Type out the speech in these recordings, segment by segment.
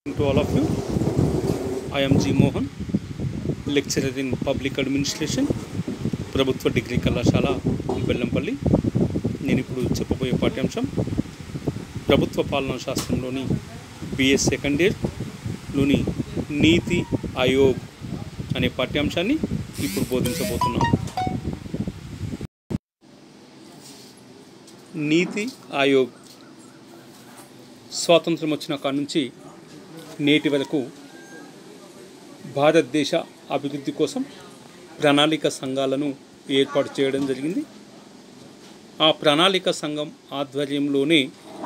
to all of you. I am G. Mohan, lecturer in Public Administration, ప్రభుత్వ degree కళాశాల బెల్లంపల్లి నేను ఇప్పుడు చెప్పబోయే పాఠ్యాంశం ప్రభుత్వ పాలనా శాస్త్రంలోని బిఎస్ సెకండ్ ఇయర్లోని నీతి ఆయోగ్ అనే పాఠ్యాంశాన్ని ఇప్పుడు బోధించబోతున్నాం నీతి ఆయోగ్ స్వాతంత్రం వచ్చిన కాడ నుంచి నేటి వరకు భారతదేశ అభివృద్ధి కోసం ప్రణాళిక సంఘాలను ఏర్పాటు చేయడం జరిగింది ఆ ప్రణాళిక సంఘం ఆధ్వర్యంలోనే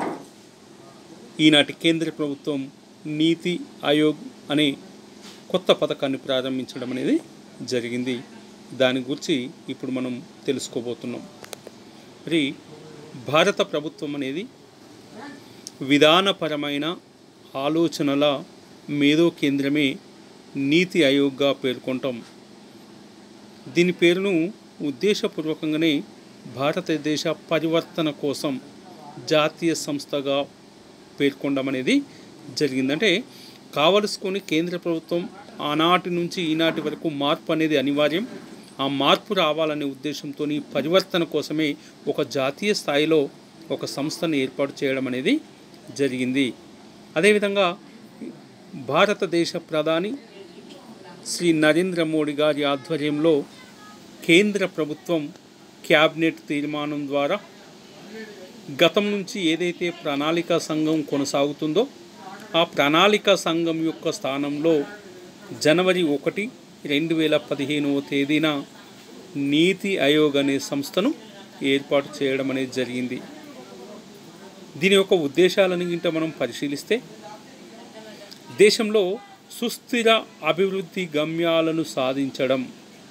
ఈనాటి కేంద్ర ప్రభుత్వం నీతి ఆయోగ్ అనే కొత్త పథకాన్ని ప్రారంభించడం అనేది జరిగింది దాని గురించి ఇప్పుడు మనం తెలుసుకోబోతున్నాం మరి భారత ప్రభుత్వం అనేది విధానపరమైన ఆలోచనల మేధో కేంద్రమే నీతి ఆయోగ్గా పేర్కొంటాం దీని పేరును ఉద్దేశపూర్వకంగానే భారతదేశ పరివర్తన కోసం జాతీయ సంస్థగా పేర్కొనడం అనేది జరిగింది అంటే కావలసుకొని కేంద్ర ప్రభుత్వం ఆనాటి నుంచి ఈనాటి వరకు మార్పు అనేది అనివార్యం ఆ మార్పు రావాలనే ఉద్దేశంతో పరివర్తన కోసమే ఒక జాతీయ స్థాయిలో ఒక సంస్థను ఏర్పాటు చేయడం అనేది జరిగింది అదేవిధంగా భారతదేశ ప్రధాని శ్రీ నరేంద్ర మోడీ గారి ఆధ్వర్యంలో కేంద్ర ప్రభుత్వం క్యాబినెట్ తీర్మానం ద్వారా గతం నుంచి ఏదైతే ప్రణాళిక సంఘం కొనసాగుతుందో ఆ ప్రణాళిక సంఘం యొక్క స్థానంలో జనవరి ఒకటి రెండు వేల పదిహేనవ తేదీన నీతి ఆయోగ్ అనే సంస్థను ఏర్పాటు చేయడం అనేది జరిగింది దీని యొక్క ఉద్దేశాలను గింట మనం పరిశీలిస్తే దేశంలో సుస్థిర అభివృద్ధి గమ్యాలను సాధించడం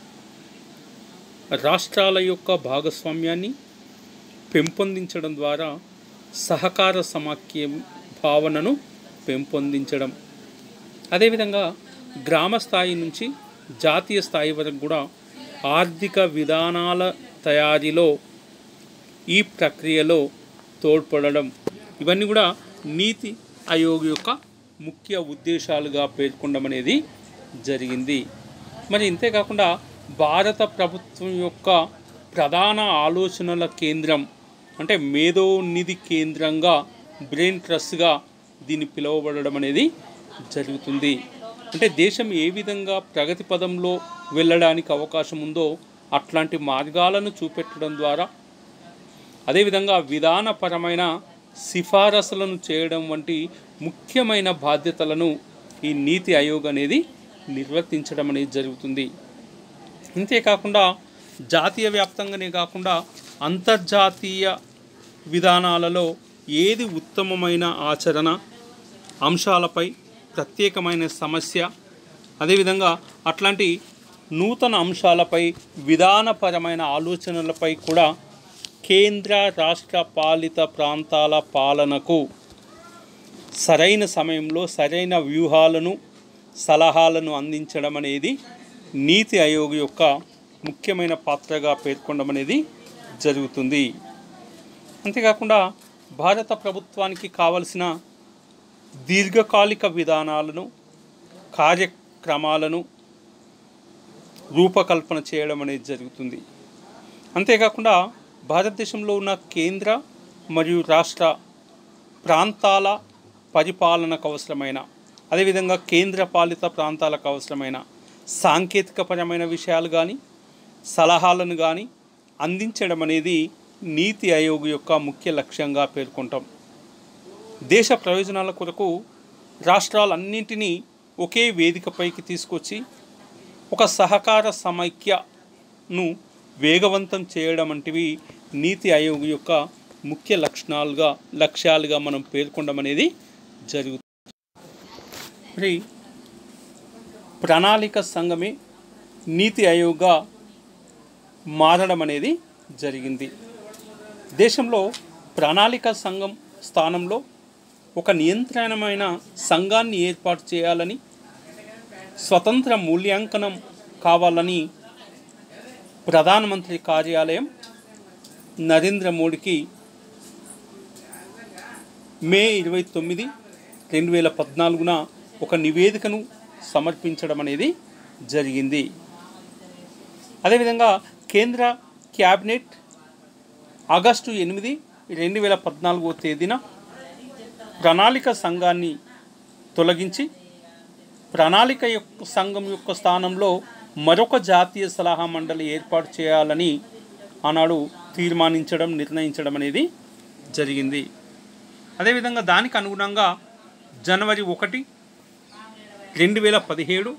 రాష్ట్రాల యొక్క భాగస్వామ్యాన్ని పెంపొందించడం ద్వారా సహకార సమాఖ్య భావనను పెంపొందించడం అదేవిధంగా గ్రామ స్థాయి నుంచి జాతీయ స్థాయి వరకు కూడా ఆర్థిక విధానాల తయారీలో ఈ ప్రక్రియలో తోడ్పడడం ఇవన్నీ కూడా నీతి ఆయోగ్ యొక్క ముఖ్య ఉద్దేశాలుగా పేర్కొనడం అనేది జరిగింది మరి ఇంతేకాకుండా భారత ప్రభుత్వం యొక్క ప్రధాన ఆలోచనల కేంద్రం అంటే మేధో నిధి కేంద్రంగా బ్రెయిన్ ట్రస్ట్గా దీన్ని పిలువబడడం అనేది జరుగుతుంది అంటే దేశం ఏ విధంగా ప్రగతి పదంలో వెళ్ళడానికి అవకాశం ఉందో అట్లాంటి మార్గాలను చూపెట్టడం ద్వారా అదేవిధంగా విధానపరమైన సిఫారసులను చేయడం వంటి ముఖ్యమైన బాధ్యతలను ఈ నీతి ఆయోగ్ అనేది నిర్వర్తించడం అనేది జరుగుతుంది ఇంతేకాకుండా జాతీయ వ్యాప్తంగానే కాకుండా అంతర్జాతీయ విధానాలలో ఏది ఉత్తమమైన ఆచరణ అంశాలపై ప్రత్యేకమైన సమస్య అదేవిధంగా అట్లాంటి నూతన అంశాలపై విధానపరమైన ఆలోచనలపై కూడా కేంద్ర రాష్ట్ర పాలిత ప్రాంతాల పాలనకు సరైన సమయంలో సరైన వ్యూహాలను సలహాలను అందించడం అనేది నీతి ఆయోగ్ యొక్క ముఖ్యమైన పాత్రగా పేర్కొనడం అనేది జరుగుతుంది అంతేకాకుండా భారత ప్రభుత్వానికి కావలసిన దీర్ఘకాలిక విధానాలను కార్యక్రమాలను రూపకల్పన చేయడం అనేది జరుగుతుంది అంతేకాకుండా భారతదేశంలో ఉన్న కేంద్ర మరియు రాష్ట్ర ప్రాంతాల పరిపాలనకు అవసరమైన అదేవిధంగా కేంద్ర పాలిత ప్రాంతాలకు అవసరమైన సాంకేతికపరమైన విషయాలు కానీ సలహాలను కానీ అందించడం అనేది నీతి ఆయోగ్ యొక్క ముఖ్య లక్ష్యంగా పేర్కొంటాం దేశ ప్రయోజనాల కొరకు రాష్ట్రాలన్నింటినీ ఒకే వేదికపైకి తీసుకొచ్చి ఒక సహకార సమైక్యను వేగవంతం చేయడం వంటివి నీతి ఆయోగ్ యొక్క ముఖ్య లక్షణాలుగా లక్ష్యాలుగా మనం పేర్కొనడం అనేది జరుగుతుంది మరి ప్రణాళిక సంఘమే నీతి ఆయోగ్గా మారడం అనేది జరిగింది దేశంలో ప్రణాళిక సంఘం స్థానంలో ఒక నియంత్రణమైన సంఘాన్ని ఏర్పాటు చేయాలని స్వతంత్ర మూల్యాంకనం కావాలని ప్రధానమంత్రి కార్యాలయం నరేంద్ర మోడీకి మే ఇరవై తొమ్మిది రెండు వేల పద్నాలుగున ఒక నివేదికను సమర్పించడం అనేది జరిగింది అదేవిధంగా కేంద్ర క్యాబినెట్ ఆగస్టు ఎనిమిది రెండు వేల పద్నాలుగో తేదీన ప్రణాళిక సంఘాన్ని తొలగించి ప్రణాళిక యొక్క సంఘం యొక్క స్థానంలో మరొక జాతీయ సలహా మండలి ఏర్పాటు చేయాలని ఆనాడు తీర్మానించడం నిర్ణయించడం అనేది జరిగింది అదేవిధంగా దానికి అనుగుణంగా జనవరి ఒకటి రెండు వేల పదిహేడు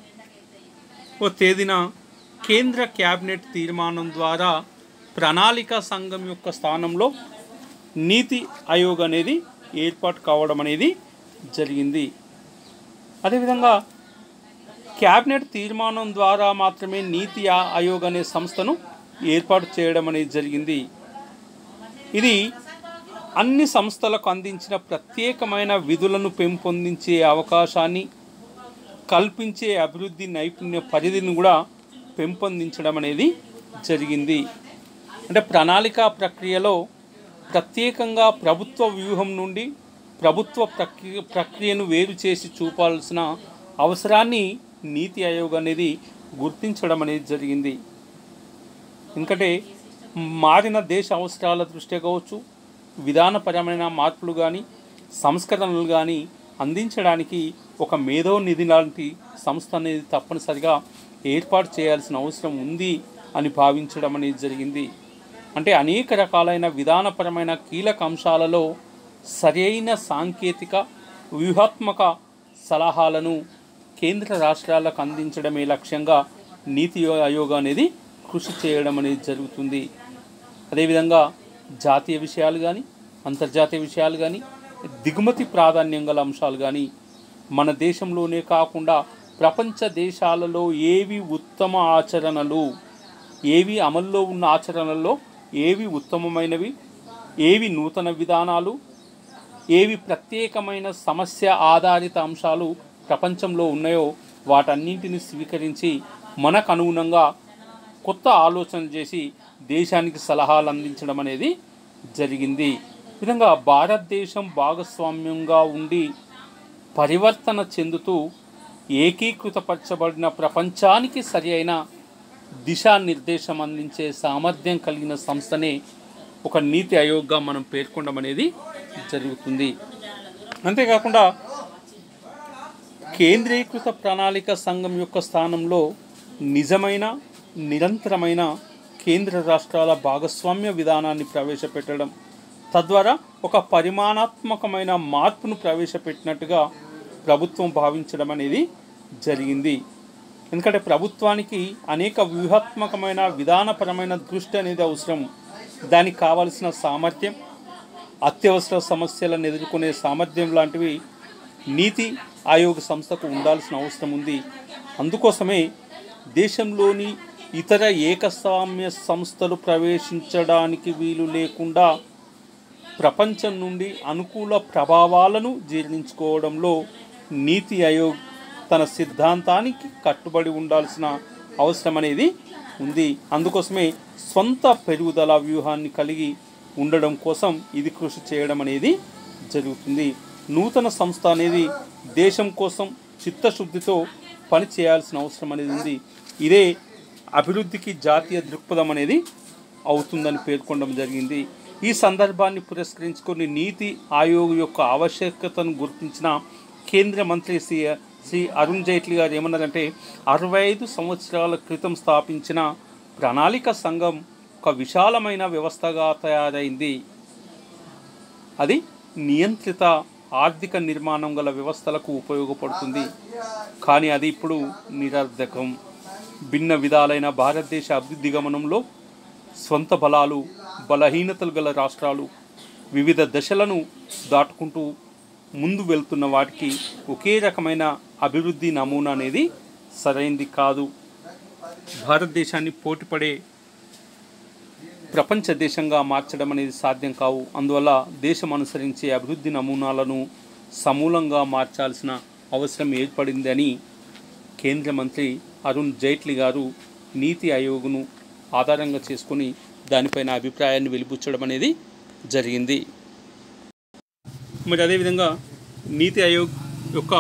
ఓ తేదీన కేంద్ర క్యాబినెట్ తీర్మానం ద్వారా ప్రణాళిక సంఘం యొక్క స్థానంలో నీతి ఆయోగ్ అనేది ఏర్పాటు కావడం అనేది జరిగింది అదేవిధంగా క్యాబినెట్ తీర్మానం ద్వారా మాత్రమే నీతి ఆ- ఆయోగ్ అనే సంస్థను ఏర్పాటు చేయడం అనేది జరిగింది ఇది అన్ని సంస్థలకు అందించిన ప్రత్యేకమైన విధులను పెంపొందించే అవకాశాన్ని కల్పించే అభివృద్ధి నైపుణ్య పరిధిని కూడా పెంపొందించడం అనేది జరిగింది అంటే ప్రణాళిక ప్రక్రియలో ప్రత్యేకంగా ప్రభుత్వ వ్యూహం నుండి ప్రభుత్వ ప్రక్రియ ప్రక్రియను వేరు చేసి చూపాల్సిన అవసరాన్ని నీతి ఆయోగ్ అనేది గుర్తించడం అనేది జరిగింది ఎందుకంటే మారిన దేశ అవసరాల దృష్ట్యా కావచ్చు విధానపరమైన మార్పులు కానీ సంస్కరణలు కానీ అందించడానికి ఒక మేధో నిధి లాంటి సంస్థ అనేది తప్పనిసరిగా ఏర్పాటు చేయాల్సిన అవసరం ఉంది అని భావించడం అనేది జరిగింది అంటే అనేక రకాలైన విధానపరమైన కీలక అంశాలలో సరైన సాంకేతిక వ్యూహాత్మక సలహాలను కేంద్ర రాష్ట్రాలకు అందించడమే లక్ష్యంగా నీతి ఆయోగ్ అనేది కృషి చేయడం అనేది జరుగుతుంది అదేవిధంగా జాతీయ విషయాలు కానీ అంతర్జాతీయ విషయాలు కానీ దిగుమతి ప్రాధాన్యం గల అంశాలు కానీ మన దేశంలోనే కాకుండా ప్రపంచ దేశాలలో ఏవి ఉత్తమ ఆచరణలు ఏవి అమల్లో ఉన్న ఆచరణల్లో ఏవి ఉత్తమమైనవి ఏవి నూతన విధానాలు ఏవి ప్రత్యేకమైన సమస్య ఆధారిత అంశాలు ప్రపంచంలో ఉన్నాయో వాటన్నింటిని స్వీకరించి మనకు అనుగుణంగా కొత్త ఆలోచన చేసి దేశానికి సలహాలు అందించడం అనేది జరిగింది ఈ విధంగా భారతదేశం భాగస్వామ్యంగా ఉండి పరివర్తన చెందుతూ ఏకీకృతపరచబడిన ప్రపంచానికి సరి అయిన దిశానిర్దేశం అందించే సామర్థ్యం కలిగిన సంస్థనే ఒక నీతి ఆయోగ్గా మనం పేర్కొనడం అనేది జరుగుతుంది అంతేకాకుండా కేంద్రీకృత ప్రణాళిక సంఘం యొక్క స్థానంలో నిజమైన నిరంతరమైన కేంద్ర రాష్ట్రాల భాగస్వామ్య విధానాన్ని ప్రవేశపెట్టడం తద్వారా ఒక పరిమాణాత్మకమైన మార్పును ప్రవేశపెట్టినట్టుగా ప్రభుత్వం భావించడం అనేది జరిగింది ఎందుకంటే ప్రభుత్వానికి అనేక వ్యూహాత్మకమైన విధానపరమైన దృష్టి అనేది అవసరం దానికి కావలసిన సామర్థ్యం అత్యవసర సమస్యలను ఎదుర్కొనే సామర్థ్యం లాంటివి నీతి ఆయోగ్ సంస్థకు ఉండాల్సిన అవసరం ఉంది అందుకోసమే దేశంలోని ఇతర ఏకస్వామ్య సంస్థలు ప్రవేశించడానికి వీలు లేకుండా ప్రపంచం నుండి అనుకూల ప్రభావాలను జీర్ణించుకోవడంలో నీతి ఆయోగ్ తన సిద్ధాంతానికి కట్టుబడి ఉండాల్సిన అవసరం అనేది ఉంది అందుకోసమే స్వంత పెరుగుదల వ్యూహాన్ని కలిగి ఉండడం కోసం ఇది కృషి చేయడం అనేది జరుగుతుంది నూతన సంస్థ అనేది దేశం కోసం చిత్తశుద్ధితో పని చేయాల్సిన అవసరం అనేది ఉంది ఇదే అభివృద్ధికి జాతీయ దృక్పథం అనేది అవుతుందని పేర్కొనడం జరిగింది ఈ సందర్భాన్ని పురస్కరించుకొని నీతి ఆయోగ్ యొక్క ఆవశ్యకతను గుర్తించిన కేంద్ర మంత్రి శ్రీ శ్రీ అరుణ్ జైట్లీ గారు ఏమన్నారంటే అరవై ఐదు సంవత్సరాల క్రితం స్థాపించిన ప్రణాళిక సంఘం ఒక విశాలమైన వ్యవస్థగా తయారైంది అది నియంత్రిత ఆర్థిక నిర్మాణం గల వ్యవస్థలకు ఉపయోగపడుతుంది కానీ అది ఇప్పుడు నిరర్ధకం భిన్న విధాలైన భారతదేశ అభివృద్ధి గమనంలో స్వంత బలాలు బలహీనతలు గల రాష్ట్రాలు వివిధ దశలను దాటుకుంటూ ముందు వెళ్తున్న వాటికి ఒకే రకమైన అభివృద్ధి నమూనా అనేది సరైంది కాదు భారతదేశాన్ని పోటీపడే ప్రపంచ దేశంగా మార్చడం అనేది సాధ్యం కావు అందువల్ల దేశం అనుసరించే అభివృద్ధి నమూనాలను సమూలంగా మార్చాల్సిన అవసరం ఏర్పడిందని కేంద్ర మంత్రి అరుణ్ జైట్లీ గారు నీతి ఆయోగ్ను ఆధారంగా చేసుకుని దానిపైన అభిప్రాయాన్ని వెలిపుచ్చడం అనేది జరిగింది మరి అదేవిధంగా నీతి ఆయోగ్ యొక్క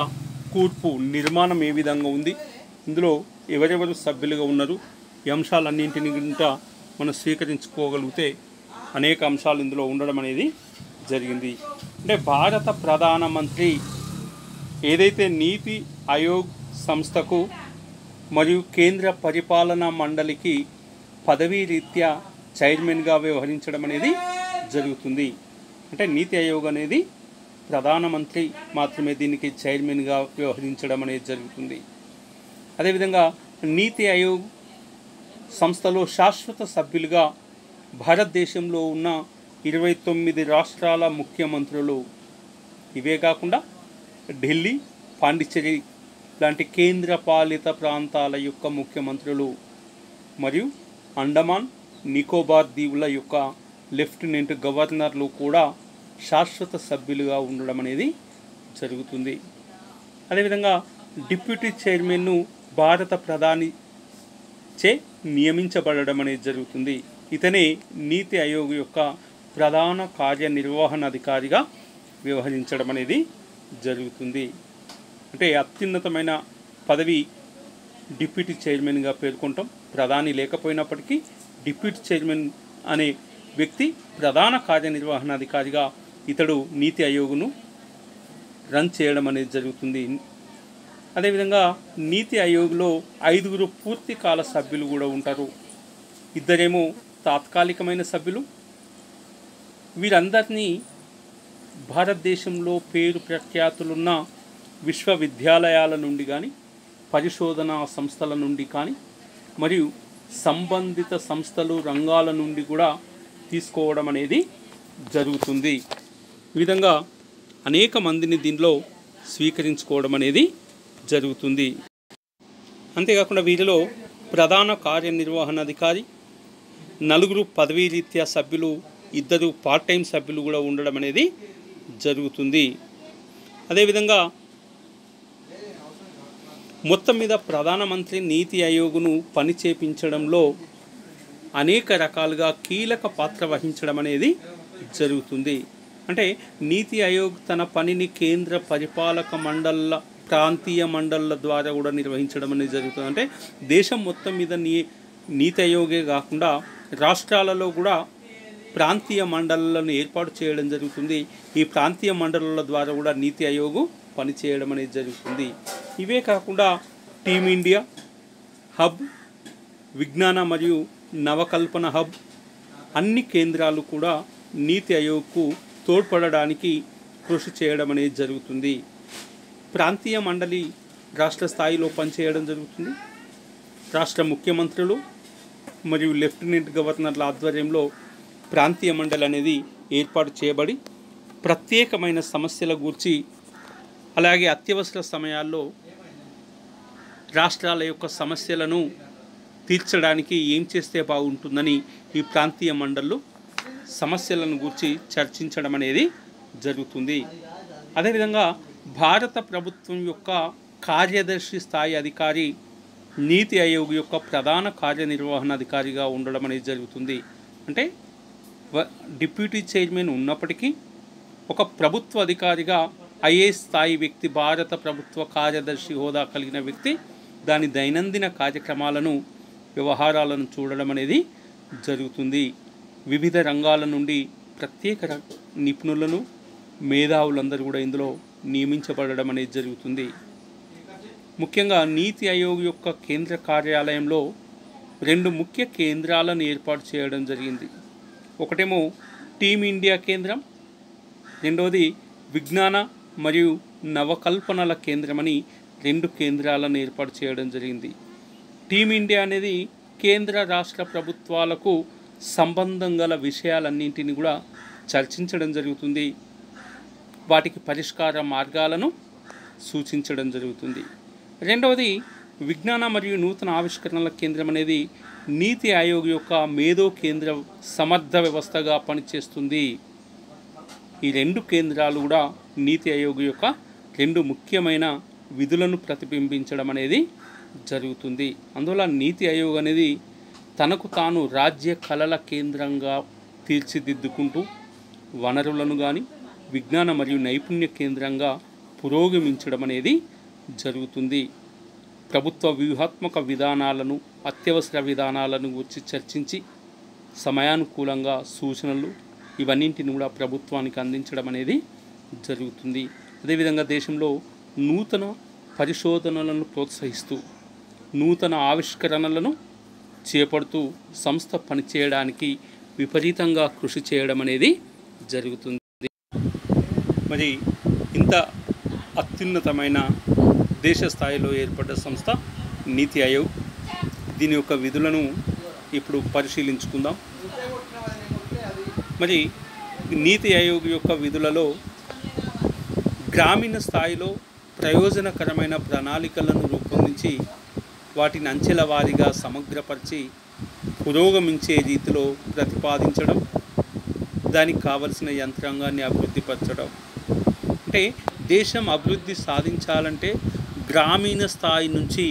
కూర్పు నిర్మాణం ఏ విధంగా ఉంది ఇందులో ఎవరెవరు సభ్యులుగా ఉన్నారు ఈ అంశాలన్నింటిని కూడా మనం స్వీకరించుకోగలిగితే అనేక అంశాలు ఇందులో ఉండడం అనేది జరిగింది అంటే భారత ప్రధానమంత్రి ఏదైతే నీతి ఆయోగ్ సంస్థకు మరియు కేంద్ర పరిపాలనా మండలికి పదవీ రీత్యా చైర్మన్గా వ్యవహరించడం అనేది జరుగుతుంది అంటే నీతి ఆయోగ్ అనేది ప్రధానమంత్రి మాత్రమే దీనికి చైర్మన్గా వ్యవహరించడం అనేది జరుగుతుంది అదేవిధంగా నీతి ఆయోగ్ సంస్థలో శాశ్వత సభ్యులుగా భారతదేశంలో ఉన్న ఇరవై తొమ్మిది రాష్ట్రాల ముఖ్యమంత్రులు ఇవే కాకుండా ఢిల్లీ పాండిచ్చేరి లాంటి కేంద్ర పాలిత ప్రాంతాల యొక్క ముఖ్యమంత్రులు మరియు అండమాన్ నికోబార్ దీవుల యొక్క లెఫ్టినెంట్ గవర్నర్లు కూడా శాశ్వత సభ్యులుగా ఉండడం అనేది జరుగుతుంది అదేవిధంగా డిప్యూటీ చైర్మన్ను భారత ప్రధాని చే నియమించబడడం అనేది జరుగుతుంది ఇతనే నీతి ఆయోగ్ యొక్క ప్రధాన కార్యనిర్వహణాధికారిగా వ్యవహరించడం అనేది జరుగుతుంది అంటే అత్యున్నతమైన పదవి డిప్యూటీ చైర్మన్గా పేర్కొంటాం ప్రధాని లేకపోయినప్పటికీ డిప్యూటీ చైర్మన్ అనే వ్యక్తి ప్రధాన కార్యనిర్వహణాధికారిగా ఇతడు నీతి ఆయోగ్ను రన్ చేయడం అనేది జరుగుతుంది అదేవిధంగా నీతి ఆయోగ్లో ఐదుగురు పూర్తి కాల సభ్యులు కూడా ఉంటారు ఇద్దరేమో తాత్కాలికమైన సభ్యులు వీరందరినీ భారతదేశంలో పేరు ప్రఖ్యాతులున్న విశ్వవిద్యాలయాల నుండి కానీ పరిశోధనా సంస్థల నుండి కానీ మరియు సంబంధిత సంస్థలు రంగాల నుండి కూడా తీసుకోవడం అనేది జరుగుతుంది ఈ విధంగా అనేక మందిని దీనిలో స్వీకరించుకోవడం అనేది జరుగుతుంది అంతేకాకుండా వీరిలో ప్రధాన కార్యనిర్వహణాధికారి నలుగురు పదవీ రీత్యా సభ్యులు ఇద్దరు పార్ట్ టైం సభ్యులు కూడా ఉండడం అనేది జరుగుతుంది అదేవిధంగా మొత్తం మీద ప్రధానమంత్రి నీతి ఆయోగ్ను పని చేపించడంలో అనేక రకాలుగా కీలక పాత్ర వహించడం అనేది జరుగుతుంది అంటే నీతి ఆయోగ్ తన పనిని కేంద్ర పరిపాలక మండళ్ళ ప్రాంతీయ మండళ్ళ ద్వారా కూడా నిర్వహించడం అనేది జరుగుతుంది అంటే దేశం మొత్తం మీద నీ నీతి ఆయోగే కాకుండా రాష్ట్రాలలో కూడా ప్రాంతీయ మండలాలను ఏర్పాటు చేయడం జరుగుతుంది ఈ ప్రాంతీయ మండలాల ద్వారా కూడా నీతి ఆయోగ్ పనిచేయడం అనేది జరుగుతుంది ఇవే కాకుండా టీమిండియా హబ్ విజ్ఞాన మరియు నవకల్పన హబ్ అన్ని కేంద్రాలు కూడా నీతి ఆయోగ్కు తోడ్పడడానికి కృషి చేయడం అనేది జరుగుతుంది ప్రాంతీయ మండలి రాష్ట్ర స్థాయిలో పనిచేయడం జరుగుతుంది రాష్ట్ర ముఖ్యమంత్రులు మరియు లెఫ్టినెంట్ గవర్నర్ల ఆధ్వర్యంలో ప్రాంతీయ మండలి అనేది ఏర్పాటు చేయబడి ప్రత్యేకమైన సమస్యల గురించి అలాగే అత్యవసర సమయాల్లో రాష్ట్రాల యొక్క సమస్యలను తీర్చడానికి ఏం చేస్తే బాగుంటుందని ఈ ప్రాంతీయ మండళ్ళు సమస్యలను గురించి చర్చించడం అనేది జరుగుతుంది అదేవిధంగా భారత ప్రభుత్వం యొక్క కార్యదర్శి స్థాయి అధికారి నీతి ఆయోగ్ యొక్క ప్రధాన కార్యనిర్వహణాధికారిగా ఉండడం అనేది జరుగుతుంది అంటే వ- డిప్యూటీ చైర్మన్ ఉన్నప్పటికీ ఒక ప్రభుత్వ అధికారిగా ఐఏఎస్ స్థాయి వ్యక్తి భారత ప్రభుత్వ కార్యదర్శి హోదా కలిగిన వ్యక్తి దాని దైనందిన కార్యక్రమాలను వ్యవహారాలను చూడడం అనేది జరుగుతుంది వివిధ రంగాల నుండి ప్రత్యేక ర- నిపుణులను మేధావులందరూ కూడా ఇందులో నియమించబడడం అనేది జరుగుతుంది ముఖ్యంగా నీతి ఆయోగ్ యొక్క కేంద్ర కార్యాలయంలో రెండు ముఖ్య కేంద్రాలను ఏర్పాటు చేయడం జరిగింది ఒకటేమో టీమ్ ఇండియా కేంద్రం రెండవది విజ్ఞాన మరియు నవకల్పనల కేంద్రమని రెండు కేంద్రాలను ఏర్పాటు చేయడం జరిగింది టీమ్ ఇండియా అనేది కేంద్ర రాష్ట్ర ప్రభుత్వాలకు సంబంధం గల విషయాలన్నింటినీ కూడా చర్చించడం జరుగుతుంది వాటికి పరిష్కార మార్గాలను సూచించడం జరుగుతుంది రెండవది విజ్ఞాన మరియు నూతన ఆవిష్కరణల కేంద్రం అనేది నీతి ఆయోగ్ యొక్క మేధో కేంద్ర సమర్థ వ్యవస్థగా పనిచేస్తుంది ఈ రెండు కేంద్రాలు కూడా నీతి ఆయోగ్ యొక్క రెండు ముఖ్యమైన విధులను ప్రతిబింబించడం అనేది జరుగుతుంది అందువల్ల నీతి ఆయోగ్ అనేది తనకు తాను రాజ్య కళల కేంద్రంగా తీర్చిదిద్దుకుంటూ వనరులను కానీ విజ్ఞాన మరియు నైపుణ్య కేంద్రంగా పురోగమించడం అనేది జరుగుతుంది ప్రభుత్వ వ్యూహాత్మక విధానాలను అత్యవసర విధానాలను వచ్చి చర్చించి సమయానుకూలంగా సూచనలు ఇవన్నింటిని కూడా ప్రభుత్వానికి అందించడం అనేది జరుగుతుంది అదేవిధంగా దేశంలో నూతన పరిశోధనలను ప్రోత్సహిస్తూ నూతన ఆవిష్కరణలను చేపడుతూ సంస్థ పనిచేయడానికి విపరీతంగా కృషి చేయడం అనేది జరుగుతుంది మరి ఇంత అత్యున్నతమైన దేశ స్థాయిలో ఏర్పడ్డ సంస్థ నీతి ఆయోగ్ దీని యొక్క విధులను ఇప్పుడు పరిశీలించుకుందాం మరి నీతి ఆయోగ్ యొక్క విధులలో గ్రామీణ స్థాయిలో ప్రయోజనకరమైన ప్రణాళికలను రూపొందించి వాటిని అంచెల వారీగా సమగ్రపరిచి పురోగమించే రీతిలో ప్రతిపాదించడం దానికి కావలసిన యంత్రాంగాన్ని అభివృద్ధిపరచడం అంటే దేశం అభివృద్ధి సాధించాలంటే గ్రామీణ స్థాయి నుంచి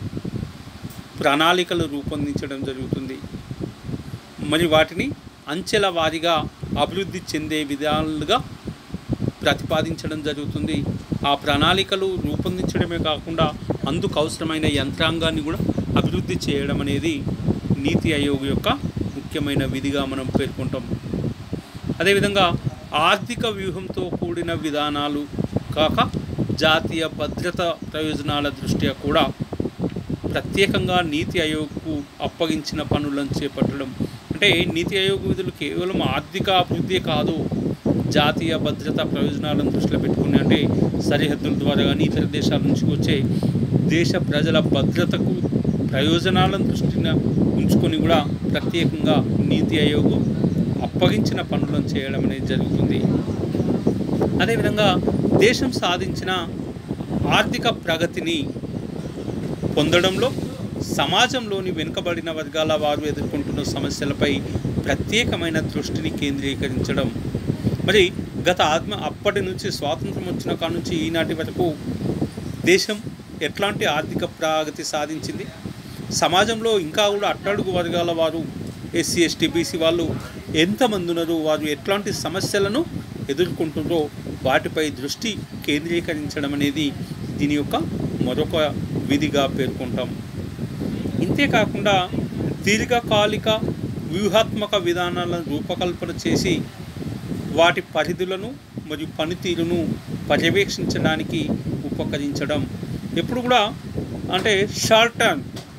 ప్రణాళికలు రూపొందించడం జరుగుతుంది మరి వాటిని అంచెల వారీగా అభివృద్ధి చెందే విధాలుగా ప్రతిపాదించడం జరుగుతుంది ఆ ప్రణాళికలు రూపొందించడమే కాకుండా అందుకు అవసరమైన యంత్రాంగాన్ని కూడా అభివృద్ధి చేయడం అనేది నీతి ఆయోగ్ యొక్క ముఖ్యమైన విధిగా మనం పేర్కొంటాం అదేవిధంగా ఆర్థిక వ్యూహంతో కూడిన విధానాలు కాక జాతీయ భద్రత ప్రయోజనాల దృష్ట్యా కూడా ప్రత్యేకంగా నీతి ఆయోగ్కు అప్పగించిన పనులను చేపట్టడం అంటే నీతి ఆయోగ్ విధులు కేవలం ఆర్థిక అభివృద్ధి కాదు జాతీయ భద్రత ప్రయోజనాలను దృష్టిలో పెట్టుకుని అంటే సరిహద్దుల ద్వారా కానీ ఇతర దేశాల నుంచి వచ్చే దేశ ప్రజల భద్రతకు ప్రయోజనాలను దృష్టిన ఉంచుకొని కూడా ప్రత్యేకంగా నీతి ఆయోగ్ అప్పగించిన పనులను చేయడం అనేది జరుగుతుంది అదేవిధంగా దేశం సాధించిన ఆర్థిక ప్రగతిని పొందడంలో సమాజంలోని వెనుకబడిన వర్గాల వారు ఎదుర్కొంటున్న సమస్యలపై ప్రత్యేకమైన దృష్టిని కేంద్రీకరించడం మరి గత ఆత్మ అప్పటి నుంచి స్వాతంత్రం వచ్చిన కాడ నుంచి ఈనాటి వరకు దేశం ఎట్లాంటి ఆర్థిక ప్రగతి సాధించింది సమాజంలో ఇంకా కూడా అట్టడుగు వర్గాల వారు ఎస్సీ ఎస్టీ బీసీ వాళ్ళు ఎంతమంది ఉన్నారు వారు ఎట్లాంటి సమస్యలను ఎదుర్కొంటున్నారో వాటిపై దృష్టి కేంద్రీకరించడం అనేది దీని యొక్క మరొక విధిగా పేర్కొంటాం ఇంతేకాకుండా దీర్ఘకాలిక వ్యూహాత్మక విధానాలను రూపకల్పన చేసి వాటి పరిధులను మరియు పనితీరును పర్యవేక్షించడానికి ఉపకరించడం ఎప్పుడు కూడా అంటే షార్ట్ టర్మ్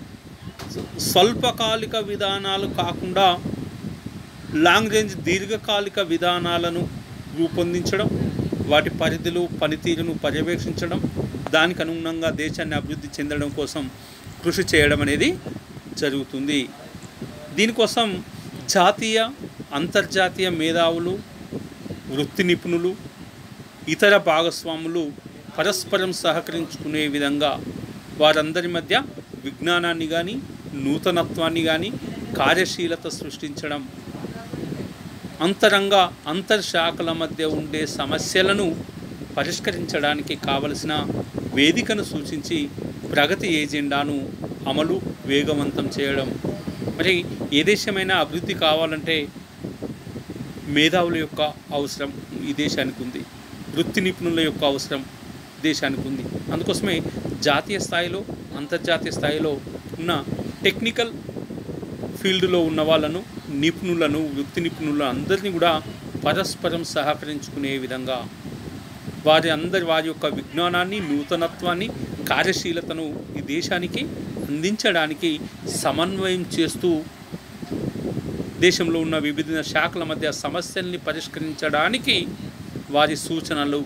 స్వల్పకాలిక విధానాలు కాకుండా లాంగ్ రేంజ్ దీర్ఘకాలిక విధానాలను రూపొందించడం వాటి పరిధులు పనితీరును పర్యవేక్షించడం దానికి అనుగుణంగా దేశాన్ని అభివృద్ధి చెందడం కోసం కృషి చేయడం అనేది జరుగుతుంది దీనికోసం జాతీయ అంతర్జాతీయ మేధావులు వృత్తి నిపుణులు ఇతర భాగస్వాములు పరస్పరం సహకరించుకునే విధంగా వారందరి మధ్య విజ్ఞానాన్ని కానీ నూతనత్వాన్ని కానీ కార్యశీలత సృష్టించడం అంతరంగ అంతర్శాఖల మధ్య ఉండే సమస్యలను పరిష్కరించడానికి కావలసిన వేదికను సూచించి ప్రగతి ఏజెండాను అమలు వేగవంతం చేయడం మరి ఏ దేశమైనా అభివృద్ధి కావాలంటే మేధావుల యొక్క అవసరం ఈ దేశానికి ఉంది వృత్తి నిపుణుల యొక్క అవసరం దేశానికి ఉంది అందుకోసమే జాతీయ స్థాయిలో అంతర్జాతీయ స్థాయిలో ఉన్న టెక్నికల్ ఫీల్డ్లో ఉన్న వాళ్ళను నిపుణులను వృత్తి నిపుణులను అందరినీ కూడా పరస్పరం సహకరించుకునే విధంగా వారి అందరి వారి యొక్క విజ్ఞానాన్ని నూతనత్వాన్ని కార్యశీలతను ఈ దేశానికి అందించడానికి సమన్వయం చేస్తూ దేశంలో ఉన్న వివిధ శాఖల మధ్య సమస్యల్ని పరిష్కరించడానికి వారి సూచనలు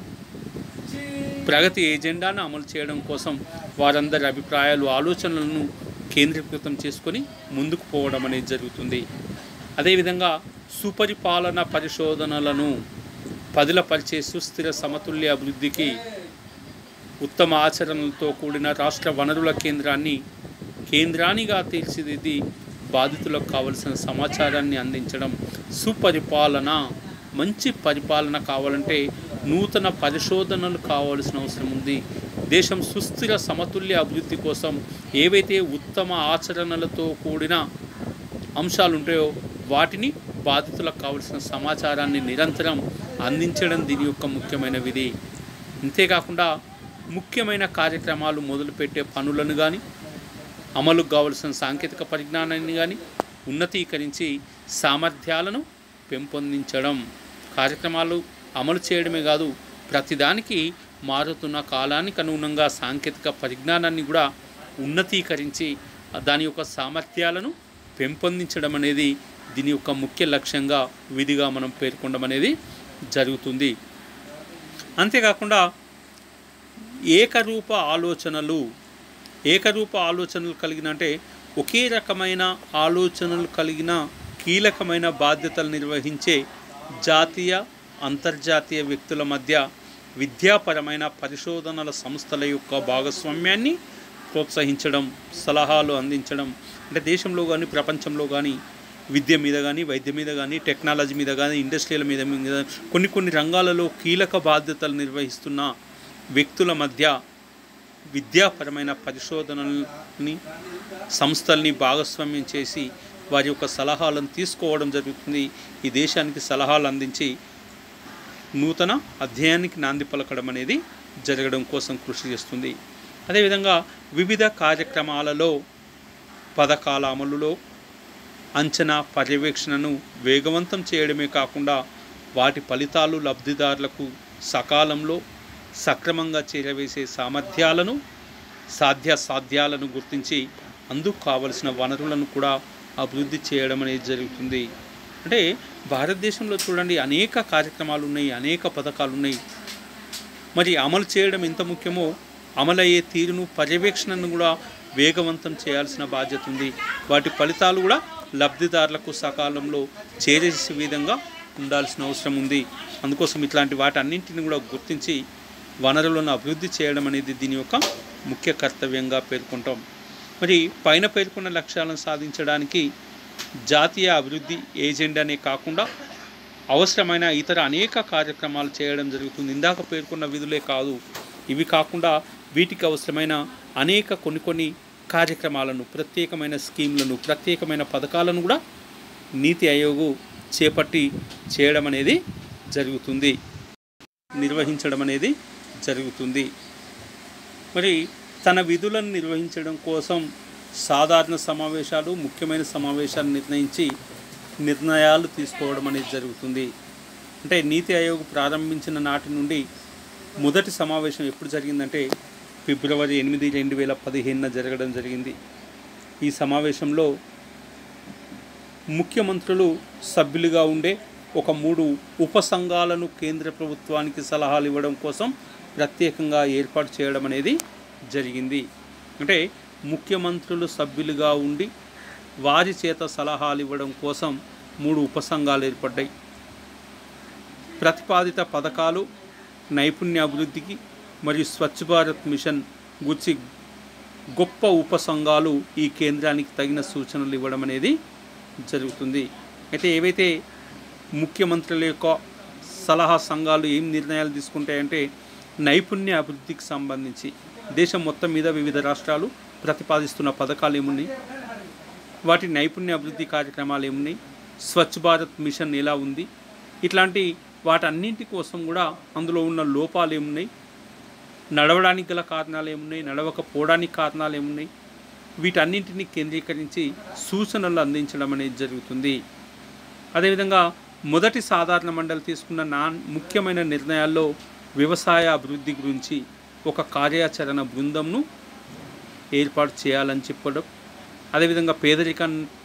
ప్రగతి ఎజెండాను అమలు చేయడం కోసం వారందరి అభిప్రాయాలు ఆలోచనలను కేంద్రీకృతం చేసుకొని ముందుకు పోవడం అనేది జరుగుతుంది అదేవిధంగా సుపరిపాలన పరిశోధనలను పదిలపరిచే సుస్థిర సమతుల్య అభివృద్ధికి ఉత్తమ ఆచరణలతో కూడిన రాష్ట్ర వనరుల కేంద్రాన్ని కేంద్రానిగా తీర్చిదిద్ది బాధితులకు కావలసిన సమాచారాన్ని అందించడం సుపరిపాలన మంచి పరిపాలన కావాలంటే నూతన పరిశోధనలు కావాల్సిన అవసరం ఉంది దేశం సుస్థిర సమతుల్య అభివృద్ధి కోసం ఏవైతే ఉత్తమ ఆచరణలతో కూడిన అంశాలు ఉంటాయో వాటిని బాధితులకు కావలసిన సమాచారాన్ని నిరంతరం అందించడం దీని యొక్క ముఖ్యమైన విధి అంతేకాకుండా ముఖ్యమైన కార్యక్రమాలు మొదలుపెట్టే పనులను కానీ అమలుకు కావలసిన సాంకేతిక పరిజ్ఞానాన్ని కానీ ఉన్నతీకరించి సామర్థ్యాలను పెంపొందించడం కార్యక్రమాలు అమలు చేయడమే కాదు ప్రతిదానికి మారుతున్న కాలానికి అనుగుణంగా సాంకేతిక పరిజ్ఞానాన్ని కూడా ఉన్నతీకరించి దాని యొక్క సామర్థ్యాలను పెంపొందించడం అనేది దీని యొక్క ముఖ్య లక్ష్యంగా విధిగా మనం పేర్కొనడం అనేది జరుగుతుంది అంతేకాకుండా ఏకరూప ఆలోచనలు ఏకరూప ఆలోచనలు కలిగిన అంటే ఒకే రకమైన ఆలోచనలు కలిగిన కీలకమైన బాధ్యతలు నిర్వహించే జాతీయ అంతర్జాతీయ వ్యక్తుల మధ్య విద్యాపరమైన పరిశోధనల సంస్థల యొక్క భాగస్వామ్యాన్ని ప్రోత్సహించడం సలహాలు అందించడం అంటే దేశంలో కానీ ప్రపంచంలో కానీ విద్య మీద కానీ వైద్యం మీద కానీ టెక్నాలజీ మీద కానీ ఇండస్ట్రియల్ మీద మీద కొన్ని కొన్ని రంగాలలో కీలక బాధ్యతలు నిర్వహిస్తున్న వ్యక్తుల మధ్య విద్యాపరమైన పరిశోధనల్ని సంస్థల్ని భాగస్వామ్యం చేసి వారి యొక్క సలహాలను తీసుకోవడం జరుగుతుంది ఈ దేశానికి సలహాలు అందించి నూతన అధ్యయానికి నాంది పలకడం అనేది జరగడం కోసం కృషి చేస్తుంది అదేవిధంగా వివిధ కార్యక్రమాలలో పథకాల అమలులో అంచనా పర్యవేక్షణను వేగవంతం చేయడమే కాకుండా వాటి ఫలితాలు లబ్ధిదారులకు సకాలంలో సక్రమంగా చేరవేసే సామర్థ్యాలను సాధ్యాసాధ్యాలను గుర్తించి అందుకు కావలసిన వనరులను కూడా అభివృద్ధి చేయడం అనేది జరుగుతుంది అంటే భారతదేశంలో చూడండి అనేక కార్యక్రమాలు ఉన్నాయి అనేక పథకాలు ఉన్నాయి మరి అమలు చేయడం ఎంత ముఖ్యమో అమలయ్యే తీరును పర్యవేక్షణను కూడా వేగవంతం చేయాల్సిన బాధ్యత ఉంది వాటి ఫలితాలు కూడా లబ్ధిదారులకు సకాలంలో చేరేసే విధంగా ఉండాల్సిన అవసరం ఉంది అందుకోసం ఇట్లాంటి వాటి అన్నింటిని కూడా గుర్తించి వనరులను అభివృద్ధి చేయడం అనేది దీని యొక్క ముఖ్య కర్తవ్యంగా పేర్కొంటాం మరి పైన పేర్కొన్న లక్ష్యాలను సాధించడానికి జాతీయ అభివృద్ధి ఏజెండానే కాకుండా అవసరమైన ఇతర అనేక కార్యక్రమాలు చేయడం జరుగుతుంది ఇందాక పేర్కొన్న విధులే కాదు ఇవి కాకుండా వీటికి అవసరమైన అనేక కొన్ని కొన్ని కార్యక్రమాలను ప్రత్యేకమైన స్కీమ్లను ప్రత్యేకమైన పథకాలను కూడా నీతి ఆయోగ్ చేపట్టి చేయడం అనేది జరుగుతుంది నిర్వహించడం అనేది జరుగుతుంది మరి తన విధులను నిర్వహించడం కోసం సాధారణ సమావేశాలు ముఖ్యమైన సమావేశాలు నిర్ణయించి నిర్ణయాలు తీసుకోవడం అనేది జరుగుతుంది అంటే నీతి ఆయోగ్ ప్రారంభించిన నాటి నుండి మొదటి సమావేశం ఎప్పుడు జరిగిందంటే ఫిబ్రవరి ఎనిమిది రెండు వేల పదిహేనున జరగడం జరిగింది ఈ సమావేశంలో ముఖ్యమంత్రులు సభ్యులుగా ఉండే ఒక మూడు ఉప సంఘాలను కేంద్ర ప్రభుత్వానికి సలహాలు ఇవ్వడం కోసం ప్రత్యేకంగా ఏర్పాటు చేయడం అనేది జరిగింది అంటే ముఖ్యమంత్రులు సభ్యులుగా ఉండి వారి చేత సలహాలు ఇవ్వడం కోసం మూడు ఉపసంఘాలు ఏర్పడ్డాయి ప్రతిపాదిత పథకాలు నైపుణ్య అభివృద్ధికి మరియు స్వచ్ఛ భారత్ మిషన్ గురించి గొప్ప ఉపసంఘాలు ఈ కేంద్రానికి తగిన సూచనలు ఇవ్వడం అనేది జరుగుతుంది అయితే ఏవైతే ముఖ్యమంత్రుల యొక్క సలహా సంఘాలు ఏం నిర్ణయాలు తీసుకుంటాయంటే నైపుణ్య అభివృద్ధికి సంబంధించి దేశం మొత్తం మీద వివిధ రాష్ట్రాలు ప్రతిపాదిస్తున్న పథకాలు ఏమున్నాయి వాటి నైపుణ్య అభివృద్ధి కార్యక్రమాలు ఏమున్నాయి స్వచ్ఛ భారత్ మిషన్ ఎలా ఉంది ఇట్లాంటి వాటన్నింటి కోసం కూడా అందులో ఉన్న లోపాలు ఏమున్నాయి నడవడానికి గల కారణాలు ఏమున్నాయి నడవకపోవడానికి కారణాలు ఏమున్నాయి వీటన్నింటినీ కేంద్రీకరించి సూచనలు అందించడం అనేది జరుగుతుంది అదేవిధంగా మొదటి సాధారణ మండలి తీసుకున్న నా ముఖ్యమైన నిర్ణయాల్లో వ్యవసాయ అభివృద్ధి గురించి ఒక కార్యాచరణ బృందంను ఏర్పాటు చేయాలని చెప్పడం అదేవిధంగా పేదరిక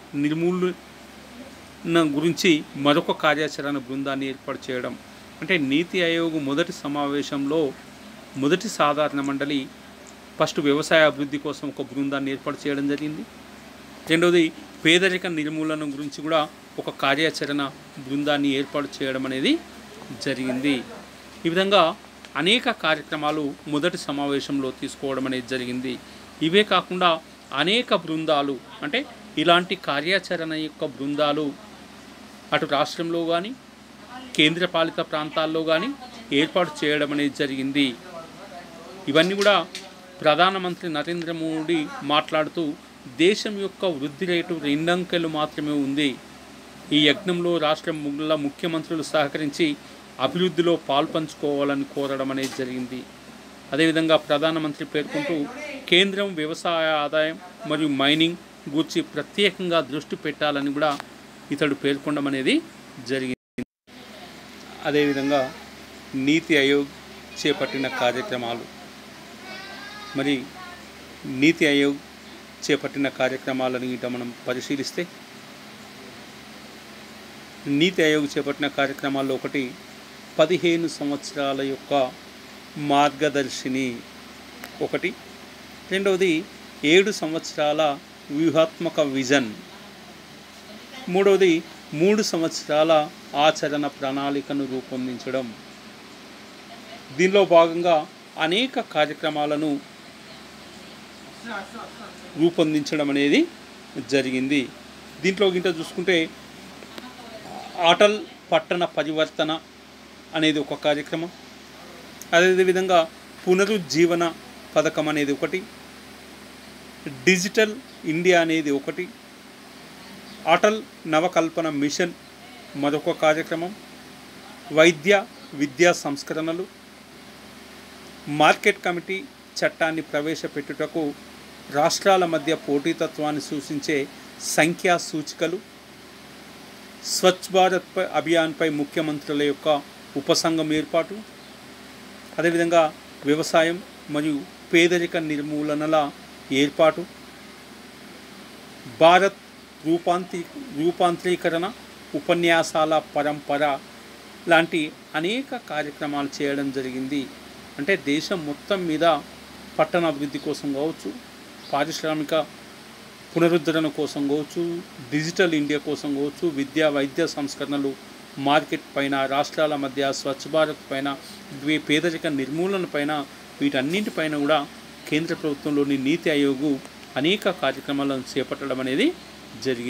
నిర్మూలన గురించి మరొక కార్యాచరణ బృందాన్ని ఏర్పాటు చేయడం అంటే నీతి ఆయోగ్ మొదటి సమావేశంలో మొదటి సాధారణ మండలి ఫస్ట్ వ్యవసాయ అభివృద్ధి కోసం ఒక బృందాన్ని ఏర్పాటు చేయడం జరిగింది రెండవది పేదరిక నిర్మూలన గురించి కూడా ఒక కార్యాచరణ బృందాన్ని ఏర్పాటు చేయడం అనేది జరిగింది ఈ విధంగా అనేక కార్యక్రమాలు మొదటి సమావేశంలో తీసుకోవడం అనేది జరిగింది ఇవే కాకుండా అనేక బృందాలు అంటే ఇలాంటి కార్యాచరణ యొక్క బృందాలు అటు రాష్ట్రంలో కానీ కేంద్రపాలిత ప్రాంతాల్లో కానీ ఏర్పాటు చేయడం అనేది జరిగింది ఇవన్నీ కూడా ప్రధానమంత్రి నరేంద్ర మోడీ మాట్లాడుతూ దేశం యొక్క వృద్ధి రేటు రెండంకెలు మాత్రమే ఉంది ఈ యజ్ఞంలో రాష్ట్ర ముగ్గుల ముఖ్యమంత్రులు సహకరించి అభివృద్ధిలో పాల్పంచుకోవాలని కోరడం అనేది జరిగింది అదేవిధంగా ప్రధానమంత్రి పేర్కొంటూ కేంద్రం వ్యవసాయ ఆదాయం మరియు మైనింగ్ గూర్చి ప్రత్యేకంగా దృష్టి పెట్టాలని కూడా ఇతడు పేర్కొనడం అనేది జరిగింది అదేవిధంగా నీతి ఆయోగ్ చేపట్టిన కార్యక్రమాలు మరి నీతి ఆయోగ్ చేపట్టిన కార్యక్రమాలను ఇట మనం పరిశీలిస్తే నీతి ఆయోగ్ చేపట్టిన కార్యక్రమాల్లో ఒకటి పదిహేను సంవత్సరాల యొక్క మార్గదర్శిని ఒకటి రెండవది ఏడు సంవత్సరాల వ్యూహాత్మక విజన్ మూడవది మూడు సంవత్సరాల ఆచరణ ప్రణాళికను రూపొందించడం దీనిలో భాగంగా అనేక కార్యక్రమాలను రూపొందించడం అనేది జరిగింది దీంట్లో గింట చూసుకుంటే అటల్ పట్టణ పరివర్తన అనేది ఒక కార్యక్రమం అదేవిధంగా పునరుజ్జీవన పథకం అనేది ఒకటి డిజిటల్ ఇండియా అనేది ఒకటి అటల్ నవకల్పన మిషన్ మరొక కార్యక్రమం వైద్య విద్యా సంస్కరణలు మార్కెట్ కమిటీ చట్టాన్ని ప్రవేశపెట్టుటకు రాష్ట్రాల మధ్య పోటీతత్వాన్ని సూచించే సంఖ్యా సూచికలు స్వచ్ఛ భారత్ పై అభియాన్పై ముఖ్యమంత్రుల యొక్క ఉపసంఘం ఏర్పాటు అదేవిధంగా వ్యవసాయం మరియు పేదరిక నిర్మూలనల ఏర్పాటు భారత్ రూపాంతీ రూపాంతరీకరణ ఉపన్యాసాల పరంపర లాంటి అనేక కార్యక్రమాలు చేయడం జరిగింది అంటే దేశం మొత్తం మీద పట్టణాభివృద్ధి కోసం కావచ్చు పారిశ్రామిక పునరుద్ధరణ కోసం కావచ్చు డిజిటల్ ఇండియా కోసం కావచ్చు విద్యా వైద్య సంస్కరణలు మార్కెట్ పైన రాష్ట్రాల మధ్య స్వచ్ఛ భారత్ పైన వే- పేదరిక నిర్మూలన పైన వీటన్నింటిపైన కూడా కేంద్ర ప్రభుత్వంలోని నీతి ఆయోగ్ అనేక కార్యక్రమాలను చేపట్టడం అనేది జరిగింది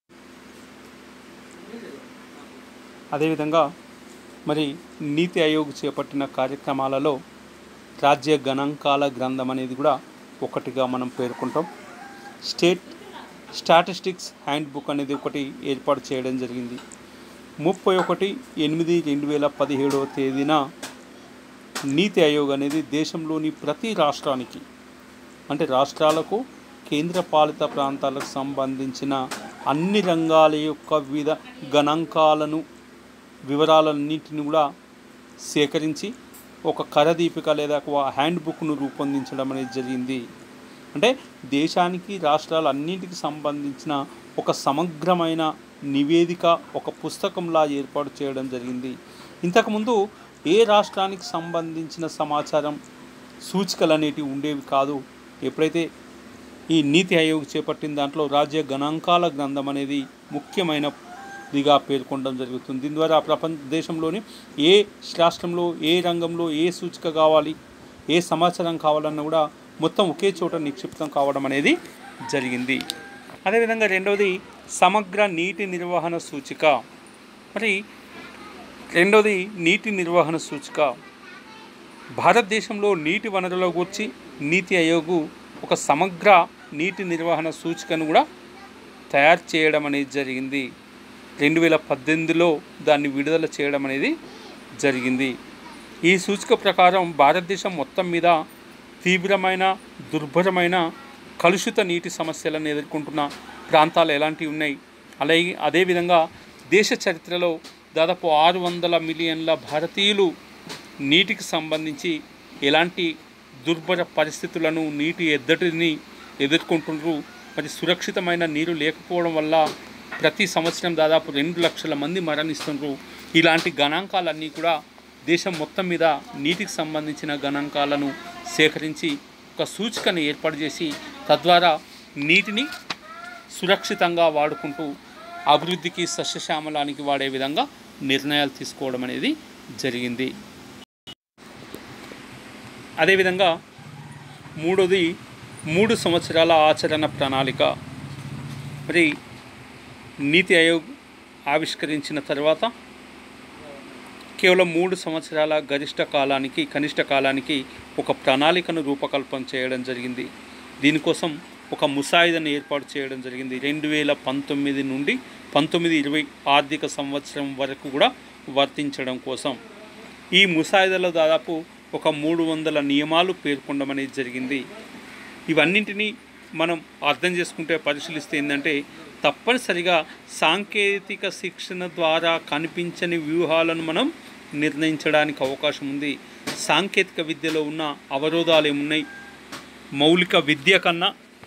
అదేవిధంగా మరి నీతి ఆయోగ్ చేపట్టిన కార్యక్రమాలలో రాజ్య గణాంకాల గ్రంథం అనేది కూడా ఒకటిగా మనం పేర్కొంటాం స్టేట్ స్టాటిస్టిక్స్ హ్యాండ్ బుక్ అనేది ఒకటి ఏర్పాటు చేయడం జరిగింది ముప్పై ఒకటి ఎనిమిది రెండు వేల పదిహేడవ తేదీన నీతి ఆయోగ్ అనేది దేశంలోని ప్రతి రాష్ట్రానికి అంటే రాష్ట్రాలకు కేంద్ర పాలిత ప్రాంతాలకు సంబంధించిన అన్ని రంగాల యొక్క వివిధ గణాంకాలను వివరాలన్నింటిని కూడా సేకరించి ఒక కరదీపిక లేదా ఒక హ్యాండ్ బుక్ను రూపొందించడం అనేది జరిగింది అంటే దేశానికి రాష్ట్రాలన్నింటికి సంబంధించిన ఒక సమగ్రమైన నివేదిక ఒక పుస్తకంలా ఏర్పాటు చేయడం జరిగింది ఇంతకుముందు ఏ రాష్ట్రానికి సంబంధించిన సమాచారం సూచికలు అనేటివి ఉండేవి కాదు ఎప్పుడైతే ఈ నీతి ఆయోగ్ చేపట్టిన దాంట్లో రాజ్య గణాంకాల గ్రంథం అనేది ముఖ్యమైనదిగా పేర్కొనడం జరుగుతుంది దీని ద్వారా ప్రపంచ దేశంలోని ఏ రాష్ట్రంలో ఏ రంగంలో ఏ సూచిక కావాలి ఏ సమాచారం కావాలన్నా కూడా మొత్తం ఒకే చోట నిక్షిప్తం కావడం అనేది జరిగింది అదేవిధంగా రెండవది సమగ్ర నీటి నిర్వహణ సూచిక మరి రెండవది నీటి నిర్వహణ సూచిక భారతదేశంలో నీటి వనరుల గురించి నీతి ఆయోగ్ ఒక సమగ్ర నీటి నిర్వహణ సూచికను కూడా తయారు చేయడం అనేది జరిగింది రెండు వేల పద్దెనిమిదిలో దాన్ని విడుదల చేయడం అనేది జరిగింది ఈ సూచిక ప్రకారం భారతదేశం మొత్తం మీద తీవ్రమైన దుర్భరమైన కలుషిత నీటి సమస్యలను ఎదుర్కొంటున్న ప్రాంతాలు ఎలాంటివి ఉన్నాయి అలాగే అదేవిధంగా దేశ చరిత్రలో దాదాపు ఆరు వందల మిలియన్ల భారతీయులు నీటికి సంబంధించి ఎలాంటి దుర్భర పరిస్థితులను నీటి ఎద్దటిని ఎదుర్కొంటున్నారు మరి సురక్షితమైన నీరు లేకపోవడం వల్ల ప్రతి సంవత్సరం దాదాపు రెండు లక్షల మంది మరణిస్తున్నారు ఇలాంటి గణాంకాలన్నీ కూడా దేశం మొత్తం మీద నీటికి సంబంధించిన గణాంకాలను సేకరించి ఒక సూచికను ఏర్పాటు చేసి తద్వారా నీటిని సురక్షితంగా వాడుకుంటూ అభివృద్ధికి సస్యశ్యామలానికి వాడే విధంగా నిర్ణయాలు తీసుకోవడం అనేది జరిగింది అదేవిధంగా మూడోది మూడు సంవత్సరాల ఆచరణ ప్రణాళిక మరి నీతి ఆయోగ్ ఆవిష్కరించిన తర్వాత కేవలం మూడు సంవత్సరాల గరిష్ట కాలానికి కనిష్ట కాలానికి ఒక ప్రణాళికను రూపకల్పన చేయడం జరిగింది దీనికోసం ఒక ముసాయిదాను ఏర్పాటు చేయడం జరిగింది రెండు వేల పంతొమ్మిది నుండి పంతొమ్మిది ఇరవై ఆర్థిక సంవత్సరం వరకు కూడా వర్తించడం కోసం ఈ ముసాయిదాలో దాదాపు ఒక మూడు వందల నియమాలు పేర్కొనడం అనేది జరిగింది ఇవన్నింటినీ మనం అర్థం చేసుకుంటే పరిశీలిస్తే ఏంటంటే తప్పనిసరిగా సాంకేతిక శిక్షణ ద్వారా కనిపించని వ్యూహాలను మనం నిర్ణయించడానికి అవకాశం ఉంది సాంకేతిక విద్యలో ఉన్న అవరోధాలు ఏమున్నాయి మౌలిక విద్య కన్నా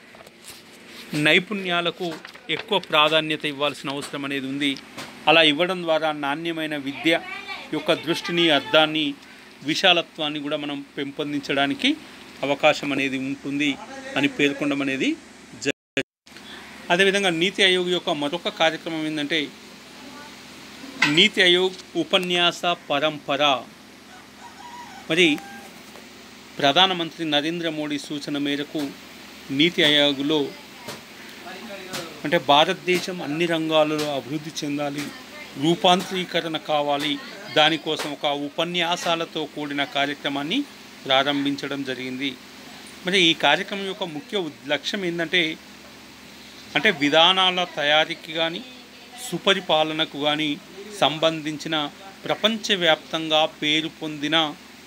నైపుణ్యాలకు ఎక్కువ ప్రాధాన్యత ఇవ్వాల్సిన అవసరం అనేది ఉంది అలా ఇవ్వడం ద్వారా నాణ్యమైన విద్య యొక్క దృష్టిని అర్థాన్ని విశాలత్వాన్ని కూడా మనం పెంపొందించడానికి అవకాశం అనేది ఉంటుంది అని పేర్కొనడం అనేది జ- అదేవిధంగా నీతి ఆయోగ్ యొక్క మరొక కార్యక్రమం ఏంటంటే నీతి ఆయోగ్ ఉపన్యాస పరంపర మరి ప్రధానమంత్రి నరేంద్ర మోడీ సూచన మేరకు నీతి ఆయోగ్లో అంటే భారతదేశం అన్ని రంగాలలో అభివృద్ధి చెందాలి రూపాంతరీకరణ కావాలి దానికోసం ఒక ఉపన్యాసాలతో కూడిన కార్యక్రమాన్ని ప్రారంభించడం జరిగింది మరి ఈ కార్యక్రమం యొక్క ముఖ్య ఉద్- లక్ష్యం ఏంటంటే అంటే విధానాల తయారీకి కానీ సుపరిపాలనకు కానీ సంబంధించిన ప్రపంచవ్యాప్తంగా పేరు పొందిన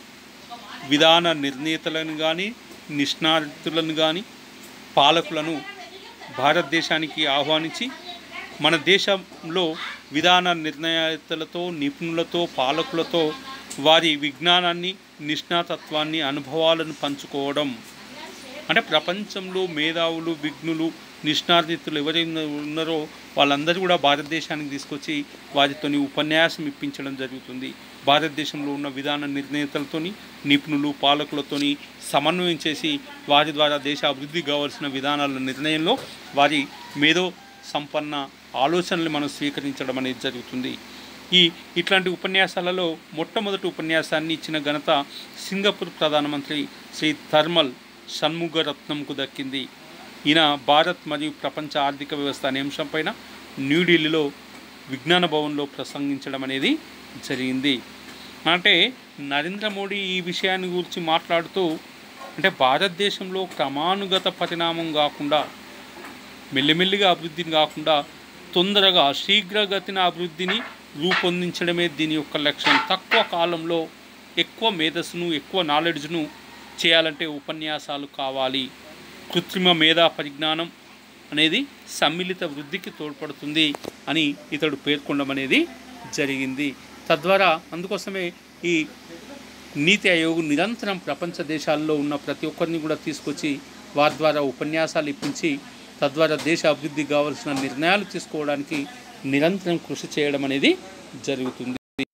విధాన నిర్ణేతలను కానీ నిష్ణాతులను కానీ పాలకులను భారతదేశానికి ఆహ్వానించి మన దేశంలో విధాన నిర్ణేతలతో నిపుణులతో పాలకులతో వారి విజ్ఞానాన్ని నిష్ణాతత్వాన్ని అనుభవాలను పంచుకోవడం అంటే ప్రపంచంలో మేధావులు విఘ్నులు నిష్ణార్థితులు ఎవరైనా ఉన్నారో వాళ్ళందరూ కూడా భారతదేశానికి తీసుకొచ్చి వారితోని ఉపన్యాసం ఇప్పించడం జరుగుతుంది భారతదేశంలో ఉన్న విధాన నిర్ణేతలతోని నిపుణులు పాలకులతోని సమన్వయం చేసి వారి ద్వారా దేశ అభివృద్ధి కావాల్సిన విధానాల నిర్ణయంలో వారి మేధో సంపన్న ఆలోచనలు మనం స్వీకరించడం అనేది జరుగుతుంది ఈ ఇట్లాంటి ఉపన్యాసాలలో మొట్టమొదటి ఉపన్యాసాన్ని ఇచ్చిన ఘనత సింగపూర్ ప్రధానమంత్రి శ్రీ థర్మల్ షణ్ముగరత్నంకు దక్కింది ఈయన భారత్ మరియు ప్రపంచ ఆర్థిక వ్యవస్థ అనే అంశంపైన న్యూఢిల్లీలో విజ్ఞాన భవన్లో ప్రసంగించడం అనేది జరిగింది అంటే నరేంద్ర మోడీ ఈ విషయాన్ని గురించి మాట్లాడుతూ అంటే భారతదేశంలో క్రమానుగత పరిణామం కాకుండా మెల్లిమెల్లిగా అభివృద్ధిని కాకుండా తొందరగా శీఘ్రగతిన అభివృద్ధిని రూపొందించడమే దీని యొక్క లక్ష్యం తక్కువ కాలంలో ఎక్కువ మేధస్సును ఎక్కువ నాలెడ్జ్ను చేయాలంటే ఉపన్యాసాలు కావాలి కృత్రిమ మేధా పరిజ్ఞానం అనేది సమ్మిళిత వృద్ధికి తోడ్పడుతుంది అని ఇతడు పేర్కొనడం అనేది జరిగింది తద్వారా అందుకోసమే ఈ నీతి ఆయోగ్ నిరంతరం ప్రపంచ దేశాల్లో ఉన్న ప్రతి ఒక్కరిని కూడా తీసుకొచ్చి వారి ద్వారా ఉపన్యాసాలు ఇప్పించి తద్వారా దేశ అభివృద్ధికి కావాల్సిన నిర్ణయాలు తీసుకోవడానికి నిరంతరం కృషి చేయడం అనేది జరుగుతుంది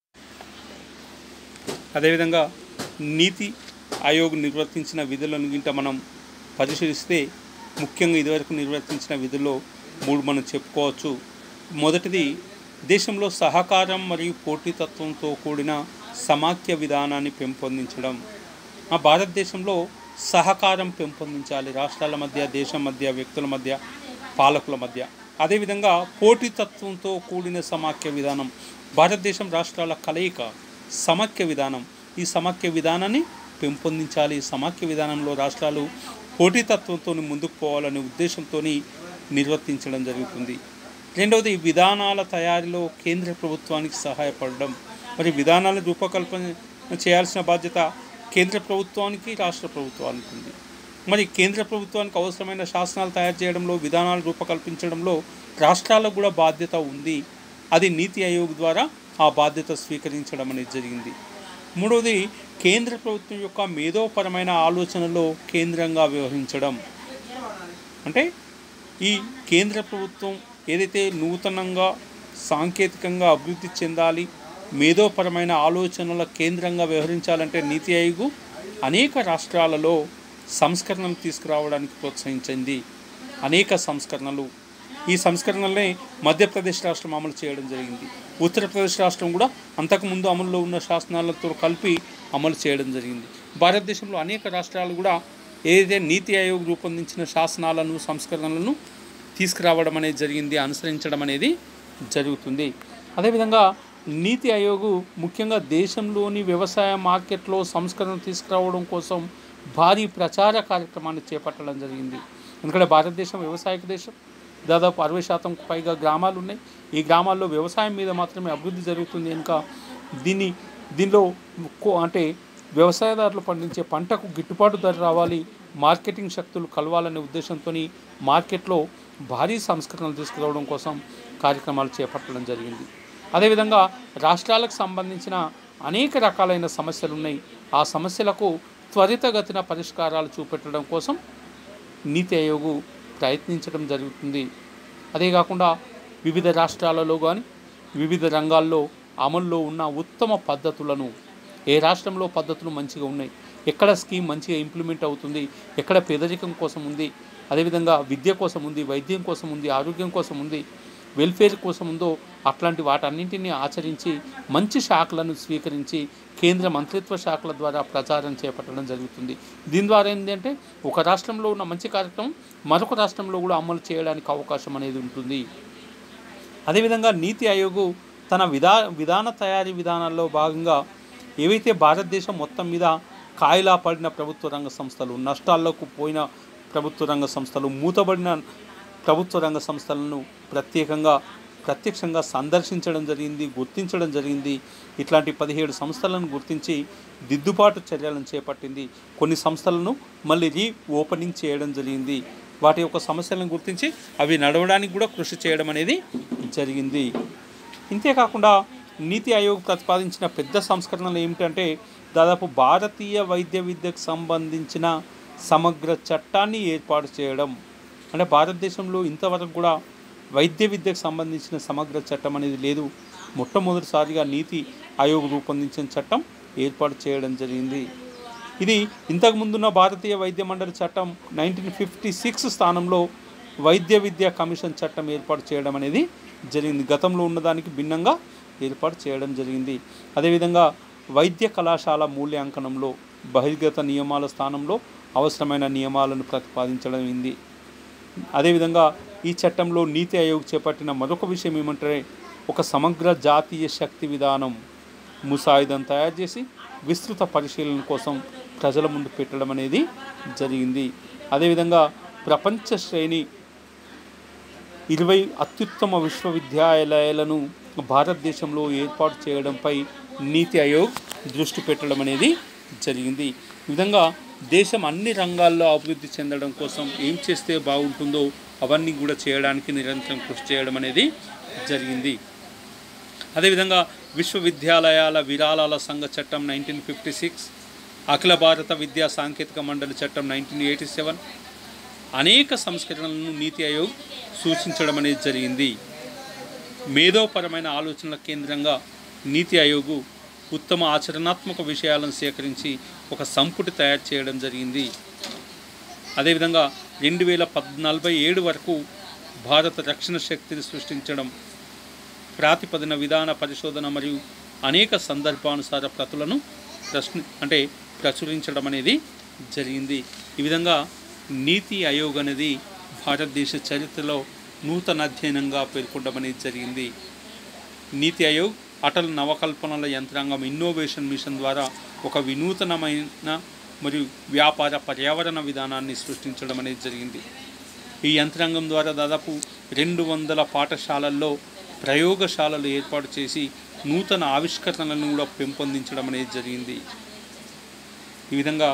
అదేవిధంగా నీతి ఆయోగ్ నిర్వర్తించిన విధులను గింట మనం పరిశీలిస్తే ముఖ్యంగా ఇదివరకు నిర్వర్తించిన విధుల్లో మూడు మనం చెప్పుకోవచ్చు మొదటిది దేశంలో సహకారం మరియు పోటీతత్వంతో కూడిన సమాఖ్య విధానాన్ని పెంపొందించడం ఆ భారతదేశంలో సహకారం పెంపొందించాలి రాష్ట్రాల మధ్య దేశం మధ్య వ్యక్తుల మధ్య పాలకుల మధ్య అదేవిధంగా పోటీతత్వంతో కూడిన సమాఖ్య విధానం భారతదేశం రాష్ట్రాల కలయిక సమాఖ్య విధానం ఈ సమాఖ్య విధానాన్ని పెంపొందించాలి సమాఖ్య విధానంలో రాష్ట్రాలు పోటీతత్వంతో ముందుకు పోవాలనే ఉద్దేశంతో నిర్వర్తించడం జరుగుతుంది రెండవది విధానాల తయారీలో కేంద్ర ప్రభుత్వానికి సహాయపడడం మరి విధానాల రూపకల్పన చేయాల్సిన బాధ్యత కేంద్ర ప్రభుత్వానికి రాష్ట్ర ప్రభుత్వానికి ఉంది మరి కేంద్ర ప్రభుత్వానికి అవసరమైన శాసనాలు తయారు చేయడంలో విధానాలు రూపకల్పించడంలో రాష్ట్రాలకు కూడా బాధ్యత ఉంది అది నీతి ఆయోగ్ ద్వారా ఆ బాధ్యత స్వీకరించడం అనేది జరిగింది మూడవది కేంద్ర ప్రభుత్వం యొక్క మేధోపరమైన ఆలోచనలో కేంద్రంగా వ్యవహరించడం అంటే ఈ కేంద్ర ప్రభుత్వం ఏదైతే నూతనంగా సాంకేతికంగా అభివృద్ధి చెందాలి మేధోపరమైన ఆలోచనల కేంద్రంగా వ్యవహరించాలంటే నీతి ఆయోగ్ అనేక రాష్ట్రాలలో సంస్కరణలు తీసుకురావడానికి ప్రోత్సహించింది అనేక సంస్కరణలు ఈ సంస్కరణలనే మధ్యప్రదేశ్ రాష్ట్రం అమలు చేయడం జరిగింది ఉత్తరప్రదేశ్ రాష్ట్రం కూడా అంతకుముందు అమలులో ఉన్న శాసనాలతో కలిపి అమలు చేయడం జరిగింది భారతదేశంలో అనేక రాష్ట్రాలు కూడా ఏదైతే నీతి ఆయోగ్ రూపొందించిన శాసనాలను సంస్కరణలను తీసుకురావడం అనేది జరిగింది అనుసరించడం అనేది జరుగుతుంది అదేవిధంగా నీతి ఆయోగ్ ముఖ్యంగా దేశంలోని వ్యవసాయ మార్కెట్లో సంస్కరణ తీసుకురావడం కోసం భారీ ప్రచార కార్యక్రమాన్ని చేపట్టడం జరిగింది ఎందుకంటే భారతదేశం వ్యవసాయక దేశం దాదాపు అరవై శాతం పైగా గ్రామాలు ఉన్నాయి ఈ గ్రామాల్లో వ్యవసాయం మీద మాత్రమే అభివృద్ధి జరుగుతుంది కనుక దీన్ని దీనిలో కో- అంటే వ్యవసాయదారులు పండించే పంటకు గిట్టుబాటు ధర రావాలి మార్కెటింగ్ శక్తులు కలవాలనే ఉద్దేశంతో మార్కెట్లో భారీ సంస్కరణలు తీసుకురావడం కోసం కార్యక్రమాలు చేపట్టడం జరిగింది అదేవిధంగా రాష్ట్రాలకు సంబంధించిన అనేక రకాలైన సమస్యలు ఉన్నాయి ఆ సమస్యలకు త్వరితగతిన పరిష్కారాలు చూపెట్టడం కోసం నీతి ఆయోగ్ ప్రయత్నించడం జరుగుతుంది అదే కాకుండా వివిధ రాష్ట్రాలలో కానీ వివిధ రంగాల్లో అమల్లో ఉన్న ఉత్తమ పద్ధతులను ఏ రాష్ట్రంలో పద్ధతులు మంచిగా ఉన్నాయి ఎక్కడ స్కీమ్ మంచిగా ఇంప్లిమెంట్ అవుతుంది ఎక్కడ పేదరికం కోసం ఉంది అదేవిధంగా విద్య కోసం ఉంది వైద్యం కోసం ఉంది ఆరోగ్యం కోసం ఉంది వెల్ఫేర్ కోసం ఉందో అట్లాంటి వాటన్నింటినీ ఆచరించి మంచి శాఖలను స్వీకరించి కేంద్ర మంత్రిత్వ శాఖల ద్వారా ప్రచారం చేపట్టడం జరుగుతుంది దీని ద్వారా ఏంటంటే ఒక రాష్ట్రంలో ఉన్న మంచి కార్యక్రమం మరొక రాష్ట్రంలో కూడా అమలు చేయడానికి అవకాశం అనేది ఉంటుంది అదేవిధంగా నీతి ఆయోగ్ తన విధా విధాన తయారీ విధానాల్లో భాగంగా ఏవైతే భారతదేశం మొత్తం మీద కాయిలా పడిన ప్రభుత్వ రంగ సంస్థలు నష్టాల్లోకి పోయిన ప్రభుత్వ రంగ సంస్థలు మూతబడిన ప్రభుత్వ రంగ సంస్థలను ప్రత్యేకంగా ప్రత్యక్షంగా సందర్శించడం జరిగింది గుర్తించడం జరిగింది ఇట్లాంటి పదిహేడు సంస్థలను గుర్తించి దిద్దుబాటు చర్యలను చేపట్టింది కొన్ని సంస్థలను మళ్ళీ రీ ఓపెనింగ్ చేయడం జరిగింది వాటి యొక్క సమస్యలను గుర్తించి అవి నడవడానికి కూడా కృషి చేయడం అనేది జరిగింది ఇంతేకాకుండా నీతి ఆయోగ్ ప్రతిపాదించిన పెద్ద సంస్కరణలు ఏమిటంటే దాదాపు భారతీయ వైద్య విద్యకు సంబంధించిన సమగ్ర చట్టాన్ని ఏర్పాటు చేయడం అంటే భారతదేశంలో ఇంతవరకు కూడా వైద్య విద్యకు సంబంధించిన సమగ్ర చట్టం అనేది లేదు మొట్టమొదటిసారిగా నీతి ఆయోగ్ రూపొందించిన చట్టం ఏర్పాటు చేయడం జరిగింది ఇది ఇంతకు ముందున్న భారతీయ వైద్య మండలి చట్టం నైన్టీన్ ఫిఫ్టీ సిక్స్ స్థానంలో వైద్య విద్యా కమిషన్ చట్టం ఏర్పాటు చేయడం అనేది జరిగింది గతంలో ఉన్నదానికి భిన్నంగా ఏర్పాటు చేయడం జరిగింది అదేవిధంగా వైద్య కళాశాల మూల్యాంకనంలో బహిర్గత నియమాల స్థానంలో అవసరమైన నియమాలను ప్రతిపాదించడం అయింది అదేవిధంగా ఈ చట్టంలో నీతి ఆయోగ్ చేపట్టిన మరొక విషయం ఏమంటే ఒక సమగ్ర జాతీయ శక్తి విధానం ముసాయిదాను తయారు చేసి విస్తృత పరిశీలన కోసం ప్రజల ముందు పెట్టడం అనేది జరిగింది అదేవిధంగా ప్రపంచ శ్రేణి ఇరవై అత్యుత్తమ విశ్వవిద్యాలయాలను భారతదేశంలో ఏర్పాటు చేయడంపై నీతి ఆయోగ్ దృష్టి పెట్టడం అనేది జరిగింది ఈ విధంగా దేశం అన్ని రంగాల్లో అభివృద్ధి చెందడం కోసం ఏం చేస్తే బాగుంటుందో అవన్నీ కూడా చేయడానికి నిరంతరం కృషి చేయడం అనేది జరిగింది అదేవిధంగా విశ్వవిద్యాలయాల విరాళాల సంఘ చట్టం నైన్టీన్ ఫిఫ్టీ సిక్స్ అఖిల భారత విద్యా సాంకేతిక మండలి చట్టం నైన్టీన్ ఎయిటీ సెవెన్ అనేక సంస్కరణలను నీతి ఆయోగ్ సూచించడం అనేది జరిగింది మేధోపరమైన ఆలోచనల కేంద్రంగా నీతి ఆయోగ్ ఉత్తమ ఆచరణాత్మక విషయాలను సేకరించి ఒక సంపుటి తయారు చేయడం జరిగింది అదేవిధంగా రెండు వేల పద్నలభై ఏడు వరకు భారత రక్షణ శక్తిని సృష్టించడం ప్రాతిపదిన విధాన పరిశోధన మరియు అనేక సందర్భానుసార ప్రతులను ప్రశ్న అంటే ప్రచురించడం అనేది జరిగింది ఈ విధంగా నీతి ఆయోగ్ అనేది భారతదేశ చరిత్రలో నూతన అధ్యయనంగా పేర్కొనడం అనేది జరిగింది నీతి ఆయోగ్ అటల్ నవకల్పనల యంత్రాంగం ఇన్నోవేషన్ మిషన్ ద్వారా ఒక వినూతనమైన మరియు వ్యాపార పర్యావరణ విధానాన్ని సృష్టించడం అనేది జరిగింది ఈ యంత్రాంగం ద్వారా దాదాపు రెండు వందల పాఠశాలల్లో ప్రయోగశాలలు ఏర్పాటు చేసి నూతన ఆవిష్కరణలను కూడా పెంపొందించడం అనేది జరిగింది ఈ విధంగా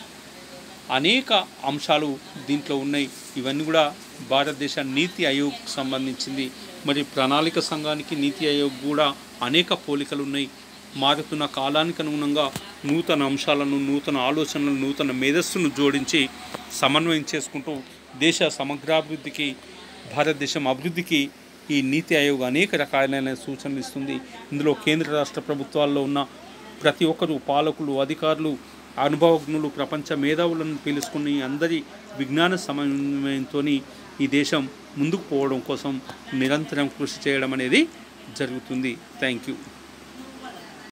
అనేక అంశాలు దీంట్లో ఉన్నాయి ఇవన్నీ కూడా భారతదేశ నీతి ఆయోగ్ సంబంధించింది మరి ప్రణాళిక సంఘానికి నీతి ఆయోగ్ కూడా అనేక పోలికలు ఉన్నాయి మారుతున్న కాలానికి అనుగుణంగా నూతన అంశాలను నూతన ఆలోచనలను నూతన మేధస్సును జోడించి సమన్వయం చేసుకుంటూ దేశ సమగ్రాభివృద్ధికి భారతదేశం అభివృద్ధికి ఈ నీతి ఆయోగ్ అనేక రకాలైన సూచనలు ఇస్తుంది ఇందులో కేంద్ర రాష్ట్ర ప్రభుత్వాల్లో ఉన్న ప్రతి ఒక్కరు పాలకులు అధికారులు అనుభవజ్ఞులు ప్రపంచ మేధావులను పిలుచుకుని అందరి విజ్ఞాన సమన్వయంతో ఈ దేశం ముందుకు పోవడం కోసం నిరంతరం కృషి చేయడం అనేది జరుగుతుంది థ్యాంక్ యూ